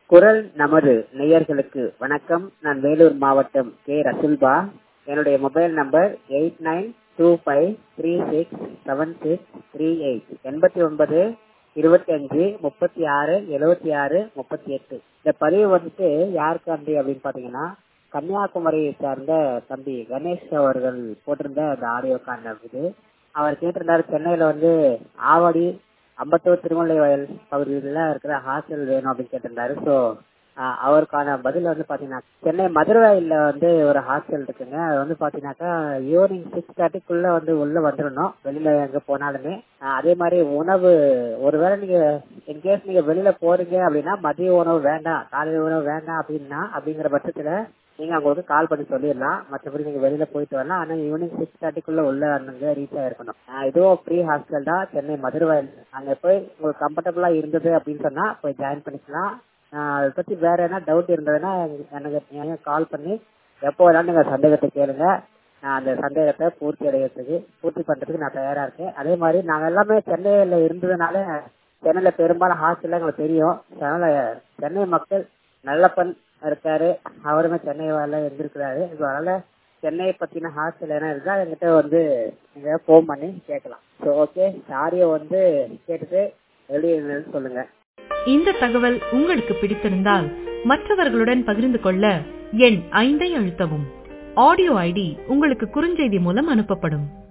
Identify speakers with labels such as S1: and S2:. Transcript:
S1: குரல் நமது நேயர்களுக்கு வணக்கம் நான் வேலூர் மாவட்டம் கே ரசுல்பா என்னுடைய mobile number eight nine two five three six seven six three eight எண்பத்தி ஒன்பது இருபத்தி அஞ்சு முப்பத்தி ஆறு எழுபத்தி ஆறு முப்பத்தி எட்டு இந்த பதிவு வந்துட்டு யாருக்கு அண்டி அப்படின்னு பாத்தீங்கன்னா கன்னியாகுமரியை சார்ந்த தம்பி கணேஷ் அவர்கள் போட்டிருந்த அந்த ஆடியோ கார்டு இது அவர் கேட்டிருந்தாரு சென்னையில வந்து ஆவடி அம்பத்தூர் திருமலை வயல் பகுதியில் இருக்கிற ஹாஸ்டல் வேணும் அப்படின்னு கேட்டிருந்தாரு ஸோ அவருக்கான பதில் வந்து பாத்தீங்கன்னா சென்னை மதுரவாயில வந்து ஒரு ஹாஸ்டல் இருக்குங்க அது வந்து பாத்தீங்கன்னாக்கா ஈவினிங் சிக்ஸ் தேர்ட்டிக்குள்ள வந்து உள்ள வந்துடணும் வெளியில எங்க போனாலுமே அதே மாதிரி உணவு ஒருவேளை நீங்க இன்கேஸ் நீங்க வெளியில போறீங்க அப்படின்னா மதிய உணவு வேண்டாம் காலை உணவு வேண்டாம் அப்படின்னா அப்படிங்கிற பட்சத்துல நீங்க அவங்களுக்கு கால் பண்ணி சொல்லிடலாம் மற்றபடி நீங்க வெளியில போயிட்டு வரலாம் ஆனா ஈவினிங் சிக்ஸ் தேர்ட்டிக்குள்ள உள்ள அங்க ரீச் ஆயிருக்கணும் இதுவும் ஃப்ரீ ஹாஸ்டல் தான் சென்னை மதுரவாயல் அங்க போய் உங்களுக்கு கம்ஃபர்டபுளா இருந்தது அப்படின்னு சொன்னா போய் ஜாயின் பண்ணிக்கலாம் அதை பத்தி வேற என்ன டவுட் இருந்ததுன்னா எனக்கு கால் பண்ணி எப்போ வேணாலும் நீங்க சந்தேகத்தை கேளுங்க நான் அந்த சந்தேகத்தை பூர்த்தி அடைகிறதுக்கு பூர்த்தி பண்றதுக்கு நான் தயாரா இருக்கேன் அதே மாதிரி நாங்க எல்லாமே சென்னையில இருந்ததுனால சென்னையில பெரும்பாலும் ஹாஸ்டல்ல எங்களுக்கு தெரியும் அதனால சென்னை மக்கள் நல்லப்பன் இருக்காரு அவருமே சென்னை வரல இருந்திருக்கிறாரு அதனால சென்னை பத்தின ஹாஸ்டல் என்ன இருக்கா என்கிட்ட வந்து நீங்க போன் பண்ணி கேட்கலாம் ஸோ ஓகே சாரியை வந்து கேட்டுட்டு வெளியே சொல்லுங்க
S2: இந்த தகவல் உங்களுக்கு பிடித்திருந்தால் மற்றவர்களுடன் பகிர்ந்து கொள்ள எண் ஐந்தை அழுத்தவும் ஆடியோ ஐடி உங்களுக்கு குறுஞ்செய்தி மூலம் அனுப்பப்படும்